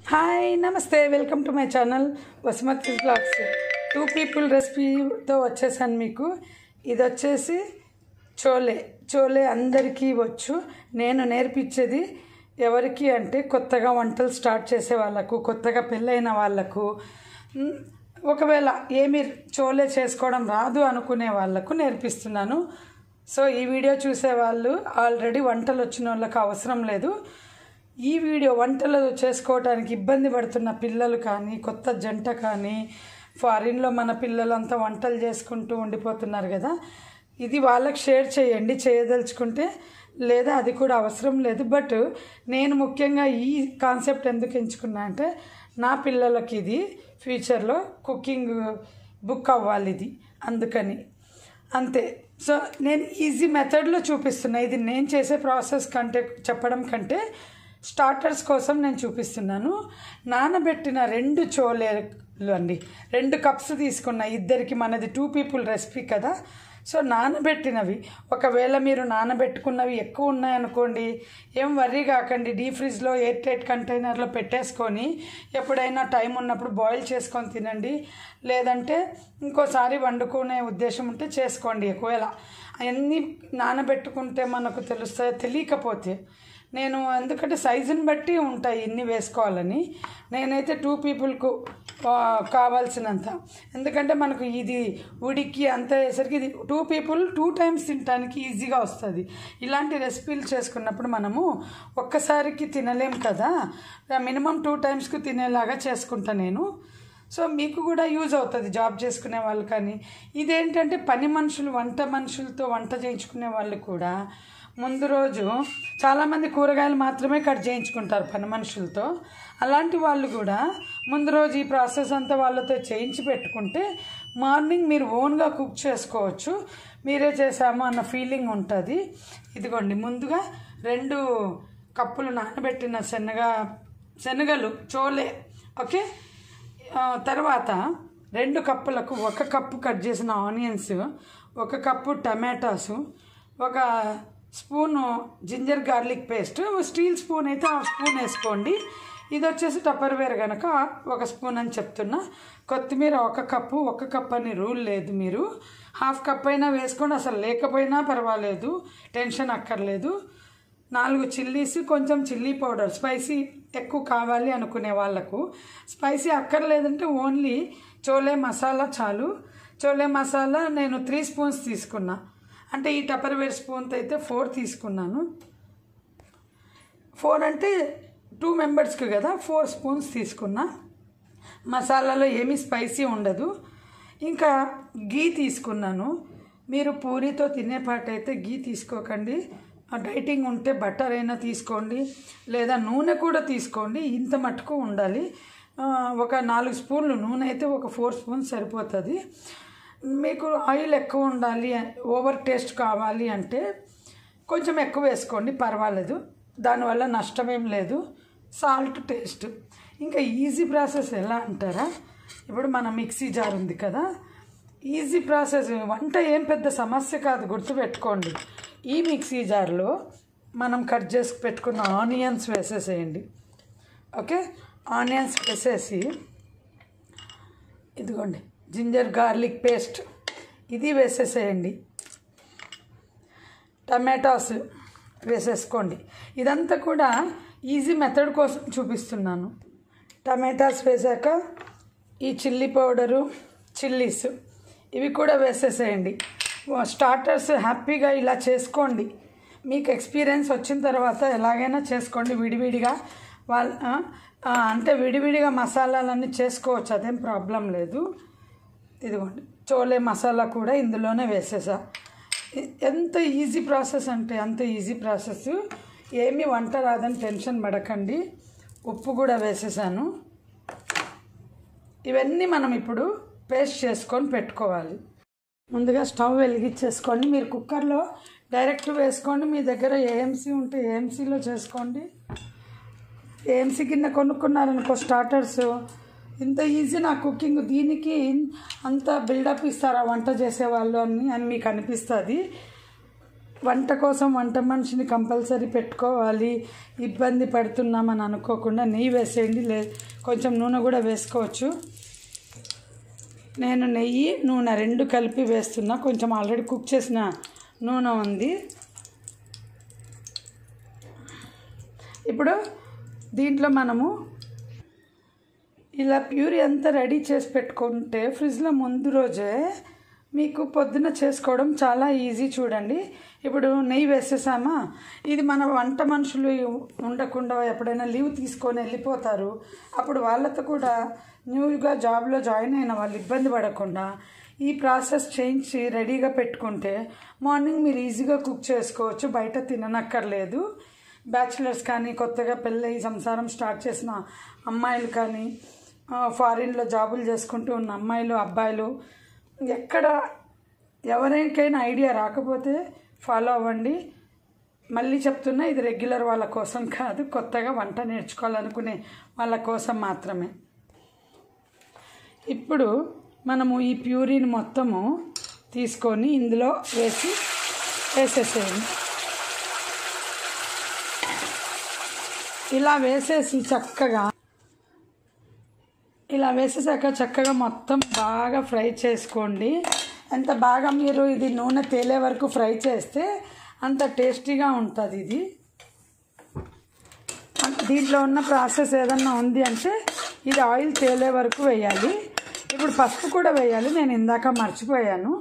Hi namaste welcome to my channel Vasumathi blogs two people రెసిపీతో వచ్చేసాను మీకు ఇది వచ్చేసి చోలే చోలే అందరికీ వచ్చు నేను నేర్పించేది ఎవరికి అంటే కొత్తగా వంటలు స్టార్ట్ చేసే వాళ్ళకు కొత్తగా పెళ్ళైన వాళ్ళకు మ్, ఒకవేళ ఏమి చోలే చేసుకోవడం రాదు అనుకునే వాళ్ళకు నేర్పిస్తున్నాను సో ఈ వీడియో చూసే వాళ్ళు ఆల్రెడీ వంటలు వచ్చిన వాళ్ళకి అవసరం లేదు ఈ వీడియో వంటలు చేసుకోవడానికి ఇబ్బంది పడుతున్న పిల్లలు కానీ కొత్త జంట కానీ ఫారిన్లో మన పిల్లలంతా వంటలు చేసుకుంటూ ఉండిపోతున్నారు కదా ఇది వాళ్ళకి షేర్ చేయండి చేయదలుచుకుంటే లేదా అది కూడా అవసరం లేదు బట్ నేను ముఖ్యంగా ఈ కాన్సెప్ట్ ఎందుకు ఎంచుకున్నా అంటే నా పిల్లలకి ఇది ఫ్యూచర్లో కుకింగ్ బుక్ అవ్వాలి ఇది అందుకని అంతే సో నేను ఈజీ మెథడ్లో చూపిస్తున్నా ఇది నేను చేసే ప్రాసెస్ కంటే చెప్పడం కంటే స్టార్టర్స్ కోసం నేను చూపిస్తున్నాను నానబెట్టిన రెండు చోలేలు అండి రెండు కప్స్ తీసుకున్న ఇద్దరికి మనది టూ పీపుల్ రెసిపీ కదా సో నానబెట్టినవి ఒకవేళ మీరు నానబెట్టుకున్నవి ఎక్కువ ఉన్నాయనుకోండి ఏం వర్రీ కాకండి డీ ఫ్రిడ్జ్లో ఎయిర్ టైట్ కంటైనర్లో పెట్టేసుకొని ఎప్పుడైనా టైం ఉన్నప్పుడు బాయిల్ చేసుకొని తినండి లేదంటే ఇంకోసారి వండుకునే ఉద్దేశం ఉంటే చేసుకోండి ఒకవేళ అవన్నీ నానబెట్టుకుంటే మనకు తెలుస్తాయి తెలియకపోతే నేను ఎందుకంటే సైజుని బట్టి ఉంటాయి ఇన్ని వేసుకోవాలని నేనైతే టూ పీపుల్కు కావాల్సినంత ఎందుకంటే మనకు ఇది ఉడికి అంత వేసరికి ఇది టూ పీపుల్ టూ టైమ్స్ తినడానికి ఈజీగా వస్తుంది ఇలాంటి రెసిపీలు చేసుకున్నప్పుడు మనము ఒక్కసారికి తినలేం కదా మినిమం టూ టైమ్స్కి తినేలాగా చేసుకుంటా నేను సో మీకు కూడా యూజ్ అవుతుంది జాబ్ చేసుకునే వాళ్ళు కానీ ఇదేంటంటే పని మనుషులు వంట మనుషులతో వంట చేయించుకునే వాళ్ళు కూడా ముందు రోజు చాలామంది కూరగాయలు మాత్రమే కట్ చేయించుకుంటారు పని మనుషులతో అలాంటి వాళ్ళు కూడా ముందు రోజు ఈ ప్రాసెస్ అంతా వాళ్ళతో చేయించి పెట్టుకుంటే మార్నింగ్ మీరు ఓన్గా కుక్ చేసుకోవచ్చు మీరే చేసాము అన్న ఫీలింగ్ ఉంటుంది ఇదిగోండి ముందుగా రెండు కప్పులు నానబెట్టిన శనగ శనగలు చోలే ఓకే ఆ, తర్వాత రెండు కప్పులకు ఒక కప్పు కట్ చేసిన ఆనియన్స్ ఒక కప్పు టమాటాసు ఒక spoon ginger garlic paste steel spoon అయితే హాఫ్ స్పూన్ వేసుకోండి ఇది వచ్చేసి టప్పర్వేర్ కనుక ఒక స్పూన్ అని చెప్తున్నా కొత్తిమీర ఒక కప్పు ఒక కప్ అని రూల్ లేదు మీరు హాఫ్ కప్ అయినా వేసుకోండి అసలు లేకపోయినా పర్వాలేదు టెన్షన్ అక్కర్లేదు నాలుగు చిల్లీస్ కొంచెం చిల్లీ పౌడర్ స్పైసీ ఎక్కువ కావాలి అనుకునే వాళ్ళకు స్పైసీ అక్కర్లేదంటే ఓన్లీ చోలే మసాలా చాలు చోలే మసాలా నేను త్రీ స్పూన్స్ తీసుకున్నా అంటే ఈ టపర్వేర్ స్పూన్తో అయితే ఫోర్ తీసుకున్నాను ఫోర్ అంటే టూ మెంబర్స్కి కదా ఫోర్ స్పూన్స్ తీసుకున్నా మసాలాలో ఏమీ స్పైసీ ఉండదు ఇంకా గీ తీసుకున్నాను మీరు పూరితో తినేపాటైతే గీ తీసుకోకండి ఆ డైటింగ్ ఉంటే బటర్ అయినా తీసుకోండి లేదా నూనె కూడా తీసుకోండి ఇంత మటుకు ఉండాలి ఆ, ఒక నాలుగు స్పూన్లు నూనె అయితే ఒక ఫోర్ స్పూన్స్ సరిపోతుంది మీకు ఆయిల్ ఎక్కువ ఉండాలి ఓవర్ టేస్ట్ కావాలి అంటే కొంచెం ఎక్కువ వేసుకోండి పర్వాలేదు దానివల్ల నష్టమేం లేదు సాల్ట్ టేస్ట్ ఇంకా ఈజీ ప్రాసెస్ ఎలా అంటారా ఇప్పుడు మన మిక్సీ జార్ ఉంది కదా ఈజీ ప్రాసెస్ వంట ఏం పెద్ద సమస్య కాదు గుర్తుపెట్టుకోండి ఈ మిక్సీ జార్లో మనం కట్ చేసి పెట్టుకున్న ఆనియన్స్ వేసేసేయండి ఓకే ఆనియన్స్ వేసేసి ఇదిగోండి జింజర్ గార్లిక్ పేస్ట్ ఇది వేసేసేయండి టమాటాస్ వేసేసుకోండి ఇదంతా కూడా ఈజీ మెథడ్ కోసం చూపిస్తున్నాను టమాటాస్ వేసాక ఈ చిల్లీ పౌడరు చిల్లీస్ ఇవి కూడా వేసేసేయండి స్టార్టర్స్ హ్యాపీగా ఇలా చేసుకోండి మీకు ఎక్స్పీరియన్స్ వచ్చిన తర్వాత ఎలాగైనా చేసుకోండి విడివిడిగా వాళ్ళ ఆ, ఆ, అంటే విడివిడిగా మసాలాలన్నీ చేసుకోవచ్చు అదేం ప్రాబ్లం లేదు ఇదిగోండి చోలే మసాలా కూడా ఇందులోనే వేసేసా ఎ- ఎంత ఈజీ ప్రాసెస్ అంటే అంత ఈజీ ప్రాసెస్ ఏమీ వంట రాదని టెన్షన్ పడకండి ఉప్పు కూడా వేసేసాను ఇవన్నీ మనం ఇప్పుడు పేస్ట్ చేసుకొని పెట్టుకోవాలి ముందుగా స్టవ్ వెలిగించేసుకోండి మీరు కుక్కర్లో డైరెక్ట్ వేసుకోండి మీ దగ్గర ఏఎంసీ ఉంటే ఏఎంసీలో చేసుకోండి ఏఎంసీ కింద కొనుక్కున్నారనుకో స్టార్టర్స్ ఇంత ఈజీ నా కుకింగ్ దీనికి అంత బిల్డప్ ఇస్తారా వంట చేసేవాళ్ళు అని అని మీకు అనిపిస్తుంది వంట కోసం వంట మనిషిని కంపల్సరీ పెట్టుకోవాలి ఇబ్బంది పడుతున్నామని అనుకోకుండా నెయ్యి వేసేయండి లే కొంచెం నూనె కూడా వేసుకోవచ్చు నేను నెయ్యి నూనె రెండు కలిపి వేస్తున్నా కొంచెం ఆల్రెడీ కుక్ చేసిన నూనె ఉంది ఇప్పుడు దీంట్లో మనము ఇలా ప్యూరీ అంతా రెడీ చేసి పెట్టుకుంటే ఫ్రిడ్జ్లో ముందు రోజే మీకు పొద్దున చేసుకోవడం చాలా ఈజీ చూడండి ఇప్పుడు నెయ్యి వేసేసామా ఇది మన వంట మనుషులు ఉండకుండా ఎప్పుడైనా లీవ్ తీసుకొని వెళ్ళిపోతారు అప్పుడు వాళ్ళతో కూడా న్యూగా జాబ్లో జాయిన్ అయిన వాళ్ళు ఇబ్బంది పడకుండా ఈ ప్రాసెస్ చేయించి రెడీగా పెట్టుకుంటే మార్నింగ్ మీరు ఈజీగా కుక్ చేసుకోవచ్చు బయట తిననక్కర్లేదు బ్యాచిలర్స్ కానీ కొత్తగా పెళ్ళయి సంసారం స్టార్ట్ చేసిన అమ్మాయిలు కానీ ఫారిన్లో జాబులు చేసుకుంటూ ఉన్న అమ్మాయిలు అబ్బాయిలు ఎక్కడ ఎవరికైనా ఐడియా రాకపోతే ఫాలో అవ్వండి మళ్ళీ చెప్తున్నా ఇది రెగ్యులర్ వాళ్ళ కోసం కాదు కొత్తగా వంట నేర్చుకోవాలనుకునే వాళ్ళ కోసం మాత్రమే ఇప్పుడు మనము ఈ ప్యూరీని మొత్తము తీసుకొని ఇందులో వేసి వేసేసేయండి ఇలా వేసేసి చక్కగా ఇలా వేసేసాక చక్కగా మొత్తం బాగా ఫ్రై చేసుకోండి ఎంత బాగా మీరు ఇది నూనె తేలే వరకు ఫ్రై చేస్తే అంత టేస్టీగా ఉంటుంది ఇది దీంట్లో ఉన్న ప్రాసెస్ ఏదన్నా ఉంది అంటే ఇది ఆయిల్ తేలే వరకు వేయాలి ఇప్పుడు పసుపు కూడా వేయాలి నేను ఇందాక మర్చిపోయాను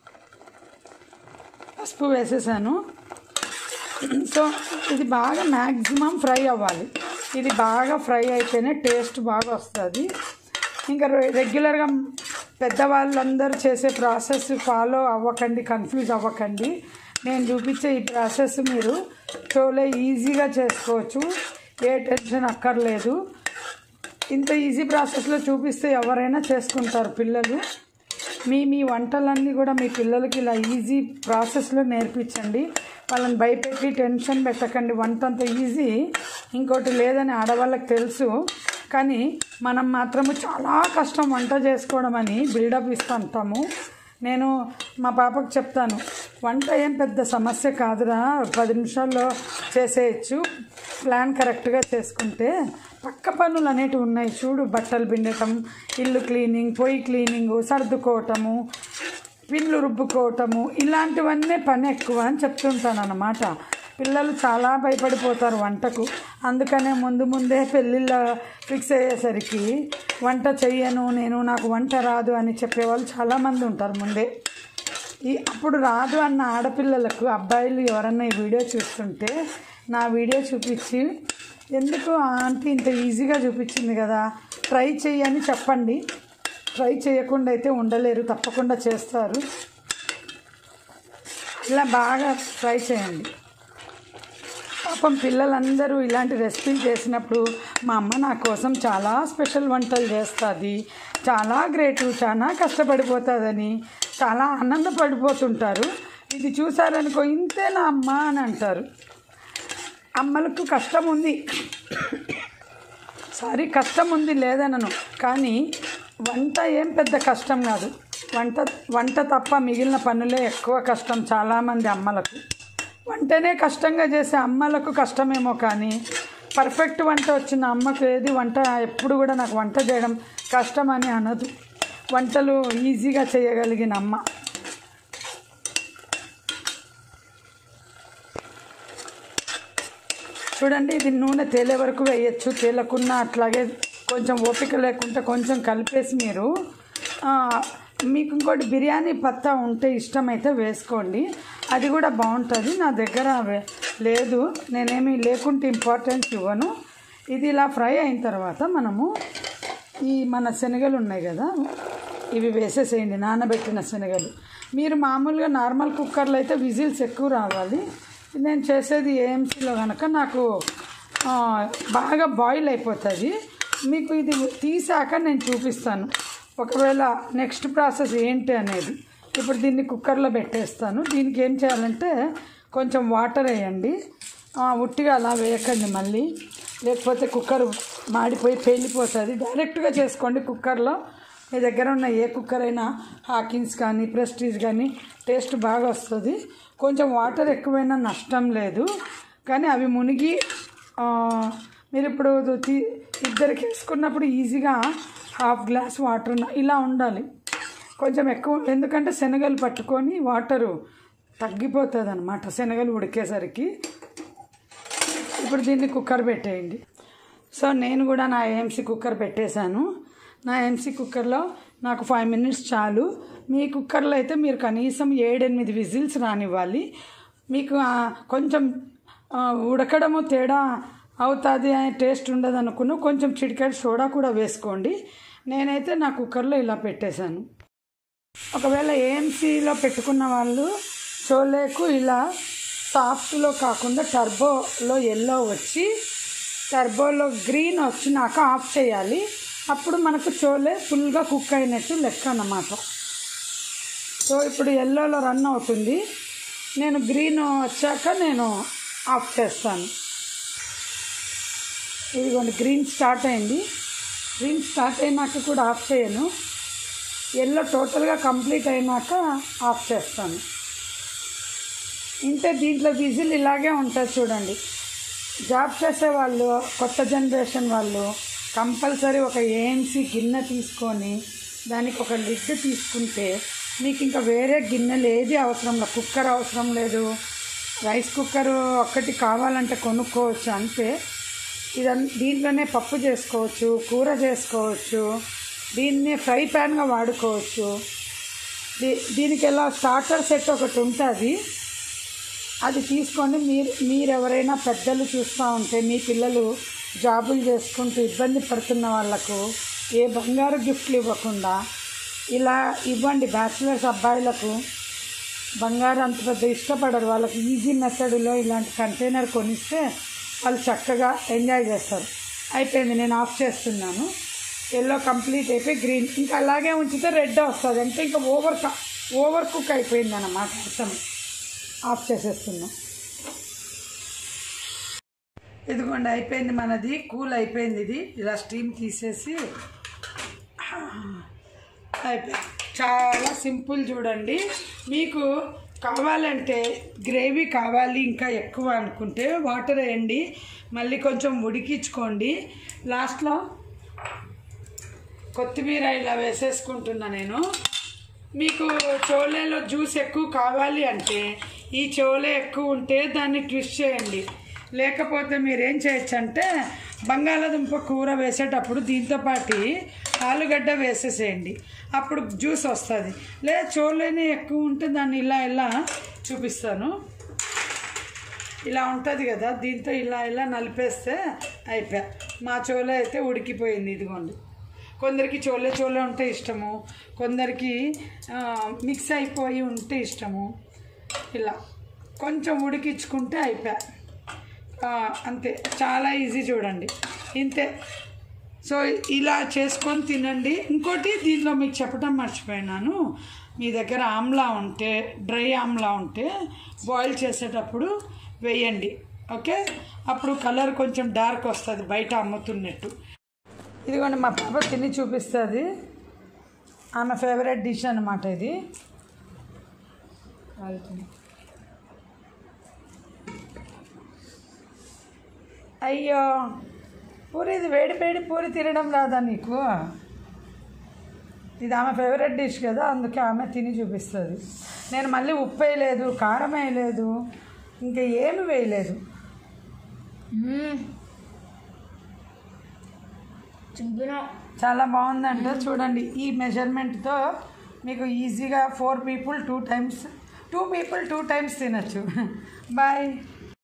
పసుపు వేసేసాను సో ఇది బాగా మ్యాక్సిమం ఫ్రై అవ్వాలి ఇది బాగా ఫ్రై అయితేనే టేస్ట్ బాగా వస్తుంది ఇంకా రెగ్యులర్గా పెద్దవాళ్ళందరూ చేసే ప్రాసెస్ ఫాలో అవ్వకండి కన్ఫ్యూజ్ అవ్వకండి నేను చూపించే ఈ ప్రాసెస్ మీరు చోలే ఈజీగా చేసుకోవచ్చు ఏ టెన్షన్ అక్కర్లేదు ఇంత ఈజీ ప్రాసెస్లో చూపిస్తే ఎవరైనా చేసుకుంటారు పిల్లలు మీ మీ వంటలన్నీ కూడా మీ పిల్లలకి ఇలా ఈజీ ప్రాసెస్లో నేర్పించండి వాళ్ళని భయపెట్టి టెన్షన్ పెట్టకండి వంట అంత ఈజీ ఇంకోటి లేదని ఆడవాళ్ళకి తెలుసు కానీ మనం మాత్రము చాలా కష్టం వంట చేసుకోవడం అని బిల్డప్ ఇస్తుంటాము నేను మా పాపకు చెప్తాను వంట ఏం పెద్ద సమస్య కాదురా పది నిమిషాల్లో చేసేయచ్చు ప్లాన్ కరెక్ట్గా చేసుకుంటే పక్క పనులు అనేటివి ఉన్నాయి చూడు బట్టలు పిండటం ఇల్లు క్లీనింగ్ పొయ్యి క్లీనింగ్ సర్దుకోవటము పిల్లు రుబ్బుకోవటము ఇలాంటివన్నీ పని ఎక్కువ అని చెప్తుంటాను అన్నమాట పిల్లలు చాలా భయపడిపోతారు వంటకు అందుకనే ముందు ముందే పెళ్ళిళ్ళ ఫిక్స్ అయ్యేసరికి వంట చెయ్యను నేను నాకు వంట రాదు అని చెప్పేవాళ్ళు చాలామంది ఉంటారు ముందే ఈ అప్పుడు రాదు అన్న ఆడపిల్లలకు అబ్బాయిలు ఎవరన్నా ఈ వీడియో చూస్తుంటే నా వీడియో చూపించి ఎందుకు ఆంటీ ఇంత ఈజీగా చూపించింది కదా ట్రై చెయ్యని చెప్పండి ట్రై చేయకుండా అయితే ఉండలేరు తప్పకుండా చేస్తారు ఇలా బాగా ట్రై చేయండి పాపం పిల్లలందరూ ఇలాంటి రెసిపీలు చేసినప్పుడు మా అమ్మ నా కోసం చాలా స్పెషల్ వంటలు చేస్తుంది చాలా గ్రేటు చాలా కష్టపడిపోతుందని చాలా ఆనందపడిపోతుంటారు ఇది చూసారనుకో ఇంతేనా అమ్మ అని అంటారు అమ్మలకు కష్టం ఉంది సారీ కష్టం ఉంది లేదనను కానీ వంట ఏం పెద్ద కష్టం కాదు వంట వంట తప్ప మిగిలిన పనులే ఎక్కువ కష్టం చాలామంది అమ్మలకు వంటనే కష్టంగా చేసే అమ్మలకు కష్టమేమో కానీ పర్ఫెక్ట్ వంట వచ్చిన అమ్మకు ఏది వంట ఎప్పుడు కూడా నాకు వంట చేయడం కష్టం అని అనదు వంటలు ఈజీగా చేయగలిగిన అమ్మ చూడండి ఇది నూనె తేలే వరకు వేయచ్చు తేలకున్నా అట్లాగే కొంచెం ఓపిక లేకుంటే కొంచెం కలిపేసి మీరు ఆ, మీకు ఇంకోటి బిర్యానీ పత్తా ఉంటే ఇష్టమైతే వేసుకోండి అది కూడా బాగుంటుంది నా దగ్గర వే- లేదు నేనేమి లేకుంటే ఇంపార్టెన్స్ ఇవ్వను ఇది ఇలా ఫ్రై అయిన తర్వాత మనము ఈ మన శనగలు ఉన్నాయి కదా ఇవి వేసేసేయండి నానబెట్టిన శనగలు మీరు మామూలుగా నార్మల్ కుక్కర్లో అయితే విజిల్స్ ఎక్కువ రావాలి నేను చేసేది ఏఎంసీలో కనుక నాకు ఆ, బాగా బాయిల్ అయిపోతుంది మీకు ఇది తీసాక నేను చూపిస్తాను ఒకవేళ నెక్స్ట్ ప్రాసెస్ ఏంటి అనేది ఇప్పుడు దీన్ని కుక్కర్లో పెట్టేస్తాను దీనికి ఏం చేయాలంటే కొంచెం వాటర్ వేయండి ఆ, ఉట్టిగా అలా వేయకండి మళ్ళీ లేకపోతే కుక్కర్ మాడిపోయి పేలిపోతుంది డైరెక్ట్గా చేసుకోండి కుక్కర్లో మీ దగ్గర ఉన్న ఏ కుక్కర్ అయినా హాకిన్స్ కానీ ప్రెస్టీజ్ కానీ టేస్ట్ బాగా వస్తుంది కొంచెం వాటర్ ఎక్కువైనా నష్టం లేదు కానీ అవి మునిగి ఆ, మీరు ఇప్పుడు తీ ఇద్దరికి వేసుకున్నప్పుడు ఈజీగా హాఫ్ గ్లాస్ వాటర్ ఉన్న- ఇలా ఉండాలి కొంచెం ఎక్కువ ఎందుకంటే శనగలు పట్టుకొని వాటరు తగ్గిపోతుంది అనమాట శనగలు ఉడికేసరికి ఇప్పుడు దీన్ని కుక్కర్ పెట్టేయండి సో నేను కూడా నా ఏఎంసీ కుక్కర్ పెట్టేశాను నా ఏఎంసీ కుక్కర్లో నాకు ఫైవ్ మినిట్స్ చాలు మీ కుక్కర్లో అయితే మీరు కనీసం ఏడెనిమిది విజిల్స్ రానివ్వాలి మీకు ఆ, కొంచెం ఆ, ఉడకడము తేడా అవుతుంది అనే టేస్ట్ ఉండదు అనుకున్న కొంచెం చిటికెడు సోడా కూడా వేసుకోండి నేనైతే నా కుక్కర్లో ఇలా పెట్టేశాను ఒకవేళ ఏఎంసీలో పెట్టుకున్న వాళ్ళు చోలేకు ఇలా సాఫ్ట్లో కాకుండా టర్బోలో ఎల్లో వచ్చి టర్బోలో గ్రీన్ వచ్చినాక ఆఫ్ చేయాలి అప్పుడు మనకు చోలే ఫుల్గా కుక్ అయినట్టు లెక్క అన్నమాట సో ఇప్పుడు ఎల్లోలో రన్ అవుతుంది నేను గ్రీన్ వచ్చాక నేను ఆఫ్ చేస్తాను ఇదిగోండి గ్రీన్ స్టార్ట్ అయింది గ్రీన్ స్టార్ట్ అయినాక కూడా ఆఫ్ చేయను ఎల్లో టోటల్గా కంప్లీట్ అయినాక ఆఫ్ చేస్తాను ఇంతే దీంట్లో విజిల్ ఇలాగే ఉంటుంది చూడండి జాబ్ చేసే వాళ్ళు కొత్త జనరేషన్ వాళ్ళు కంపల్సరీ ఒక ఏఎన్సీ గిన్నె తీసుకొని దానికి ఒక లిడ్ తీసుకుంటే మీకు ఇంకా వేరే గిన్నెలు ఏది అవసరం లేదు కుక్కర్ అవసరం లేదు రైస్ కుక్కర్ ఒక్కటి కావాలంటే కొనుక్కోవచ్చు అంతే ఇదన్ దీంట్లోనే పప్పు చేసుకోవచ్చు కూర చేసుకోవచ్చు దీన్నే ఫ్రై ప్యాన్గా వాడుకోవచ్చు దీ దీనికి ఎలా స్టార్టర్ సెట్ ఒకటి ఉంటుంది అది తీసుకొని మీరు మీరు ఎవరైనా పెద్దలు చూస్తూ ఉంటే మీ పిల్లలు జాబులు చేసుకుంటూ ఇబ్బంది పడుతున్న వాళ్ళకు ఏ బంగారు గిఫ్ట్లు ఇవ్వకుండా ఇలా ఇవ్వండి బ్యాచిలర్స్ అబ్బాయిలకు బంగారు అంత పెద్ద ఇష్టపడరు వాళ్ళకి ఈజీ మెథడ్లో ఇలాంటి కంటైనర్ కొనిస్తే వాళ్ళు చక్కగా ఎంజాయ్ చేస్తారు అయిపోయింది నేను ఆఫ్ చేస్తున్నాను ఎల్లో కంప్లీట్ అయిపోయి గ్రీన్ ఇంకా అలాగే ఉంచితే రెడ్ వస్తుంది అంటే ఇంకా ఓవర్ ఓవర్ కుక్ అయిపోయింది అన్నమాట అర్థం ఆఫ్ చేసేస్తున్నాం ఇదిగోండి అయిపోయింది మనది కూల్ అయిపోయింది ఇది ఇలా స్టీమ్ తీసేసి అయిపోయింది చాలా సింపుల్ చూడండి మీకు కావాలంటే గ్రేవీ కావాలి ఇంకా ఎక్కువ అనుకుంటే వాటర్ వేయండి మళ్ళీ కొంచెం ఉడికించుకోండి లాస్ట్లో కొత్తిమీర ఇలా వేసేసుకుంటున్నా నేను మీకు చోలేలో జ్యూస్ ఎక్కువ కావాలి అంటే ఈ చోలే ఎక్కువ ఉంటే దాన్ని ట్విస్ట్ చేయండి లేకపోతే మీరు ఏం చేయొచ్చు అంటే బంగాళాదుంప కూర వేసేటప్పుడు దీంతో పాటు ఆలుగడ్డ వేసేసేయండి అప్పుడు జ్యూస్ వస్తుంది లేదా చోలేని ఎక్కువ ఉంటే దాన్ని ఇలా ఇలా చూపిస్తాను ఇలా ఉంటుంది కదా దీంతో ఇలా ఇలా నలిపేస్తే అయిపోయా మా చోలే అయితే ఉడికిపోయింది ఇదిగోండి కొందరికి చోలే చోలే ఉంటే ఇష్టము కొందరికి ఆ, మిక్స్ అయిపోయి ఉంటే ఇష్టము ఇలా కొంచెం ఉడికించుకుంటే అయిపోయా ఆ, అంతే చాలా ఈజీ చూడండి ఇంతే సో ఇలా చేసుకొని తినండి ఇంకోటి దీనిలో మీకు చెప్పడం మర్చిపోయినాను మీ దగ్గర ఆమ్లా ఉంటే డ్రై ఆమ్లా ఉంటే బాయిల్ చేసేటప్పుడు వేయండి ఓకే అప్పుడు కలర్ కొంచెం డార్క్ వస్తుంది బయట అమ్ముతున్నట్టు ఇదిగోండి మా పాప తిని చూపిస్తుంది ఆమె ఫేవరెట్ డిష్ అన్నమాట ఇది కాలుతుంది. అయ్యో పూరి ఇది వేడి వేడి పూరి తినడం రాదా నీకు ఇది ఆమె ఫేవరెట్ డిష్ కదా అందుకే ఆమె తిని చూపిస్తుంది నేను మళ్ళీ ఉప్పు వేయలేదు కారం వేయలేదు ఇంకా ఏమి వేయలేదు చాలా బాగుందంట చూడండి ఈ మెజర్మెంట్తో మీకు ఈజీగా four people two times two people two times తినచ్చు బాయ్